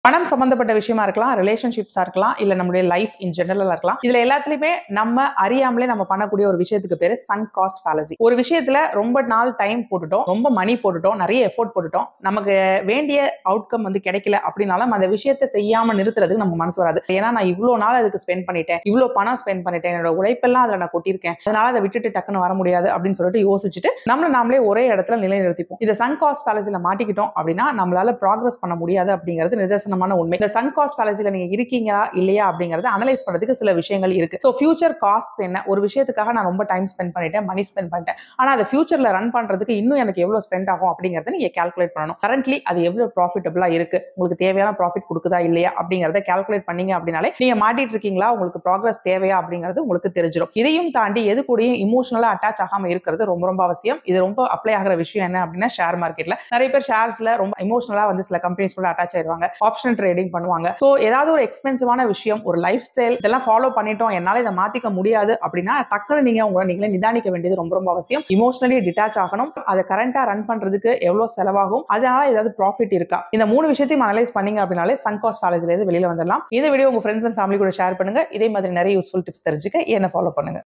பணம் சம்பந்தப்பட்ட விஷயமா இருக்கலாம் ரிலேஷன்ஷிப்ஸா இருக்கலாம் இல்ல நம்மளுடைய லைஃப் இன் ஜெனரலா இருக்கலாம் இதுல எல்லாத்துலயுமே நம்ம அறியாமலே நம்ம பண்ணக்கூடிய ஒரு விஷயத்துக்கு பேரு சங்க் காஸ்ட் fallacy ஒரு விஷயத்துல ரொம்ப நாள் டைம் போட்டுட்டோம் ரொம்ப மணி போட்டுட்டோம் நிறைய எஃபோர்ட் போட்டுட்டோம் நமக்கு வேண்டிய அவுட்கம் வந்து கிடைக்கல அப்படின்னாலும் அந்த விஷயத்தை செய்யாம நிறுத்துறதுக்கு நம்ம மனசு வராது ஏன்னா நான் இவ்வளவு நாள் அதுக்கு ஸ்பெண்ட் பண்ணிட்டேன் இவ்வளவு பணம் ஸ்பெண்ட் பண்ணிட்டேன் என்னோட உழைப்பெல்லாம் அதுல நான் கொட்டியிருக்கேன் அதனால அதை விட்டுட்டு டக்குன்னு வர முடியாது அப்படின்னு சொல்லிட்டு யோசிச்சுட்டு நம்மள நாமளே ஒரே இடத்துல நிலைநிறுத்திப்போம் இந்த சங்க் காஸ்ட் fallacyல மாட்டிக்கிட்டோம் அப்படின்னா நம்மளால ப்ராக்ரஸ் பண்ண முடியாது அப்படிங்கிறது நிதர்சனமான உண்மை இந்த சங்க் காஸ்ட் fallacyல நீங்க இருக்கீங்களா இல்லையா அப்படிங்கறத அனலைஸ் பண்றதுக்கு சில விஷயங்கள் இருக்கு ஸோ ஃபியூச்சர் காஸ்ட் என்ன ஒரு விஷயத்துக்காக நான் ரொம்ப டைம் ஸ்பெண்ட் பண்ணிட்டேன் மணி ஸ்பெண்ட் பண்ணிட்டேன் ஆனா அதை ஃபியூச்சர்ல ரன் பண்றதுக்கு இன்னும் எனக்கு எவ்வளவு ஸ்பெண்ட் ஆகும் அப்படிங்கறத நீங்க கால்குலேட் பண்ணணும் கரண்ட்லி அது எவ்வளவு ப்ராஃபிட்டபிளா இருக்கு உங்களுக்கு தேவையான ப்ராஃபிட் கொடுக்குதா இல்லையா அப்படிங்கறத கால்குலேட் பண்ணீங்க அப்படின்னாலே நீங்க மாட்டிட்டு இருக்கீங்களா உங்களுக்கு ப்ராக்ரஸ் தேவையா அப்படிங்கிறது உங்களுக்கு தெரிஞ்சிடும் இதையும் தாண்டி எது கூடயும் இமோஷனலா அட்டாச் ஆகாம இருக்கிறது ரொம்ப ரொம்ப அவசியம் இது ரொம்ப அப்ளை ஆகிற விஷயம் என்ன அப்படின்னா ஷேர் மார்க்கெட்ல நிறைய பேர் ஷேர்ஸ்ல ரொம்ப இமோஷனலா வந்து சில கம்பெனிஸ் கூட அட்டாச் ஆயிடுவாங்க ஆப்ஷன் ட்ரேடிங் பண்ணுவாங்க ஸோ ஏதாவது ஒரு எக்ஸ்பென்சிவான விஷயம் ஒரு லைஃப் ஸ்டைல் இதெல்லாம் ஃபாலோ பண்ணிட்டோம் என்னால இதை மாத்திக்க முடியாது அப்படின்னா டக்குனு நீங்க உங்களை நீங்களே நிதானிக்க வேண்டியது ரொம்ப ரொம்ப அவசியம் இமோஷனலி டிட்டாச் ஆகணும் அதை கரண்டா ரன் பண்றதுக்கு எவ்வளவு செலவாகும் அதனால ஏதாவது ப்ராஃபிட் இருக்கா இந்த மூணு விஷயத்தையும் அனலைஸ் பண்ணீங்க அப்படின்னாலே சங்காஸ் காலேஜ்ல இருந்து வெளியில வந்துடலாம் இந்த வீடியோ உங்க ஃப்ரெண்ட்ஸ் அண்ட் ஃபேமிலி கூட ஷேர் பண்ணுங்க இதே மாதிரி நிறைய யூஸ்ஃபுல் டிப்ஸ் தெரிஞ்சுக்க என்ன ஃபாலோ பண்ணுங்க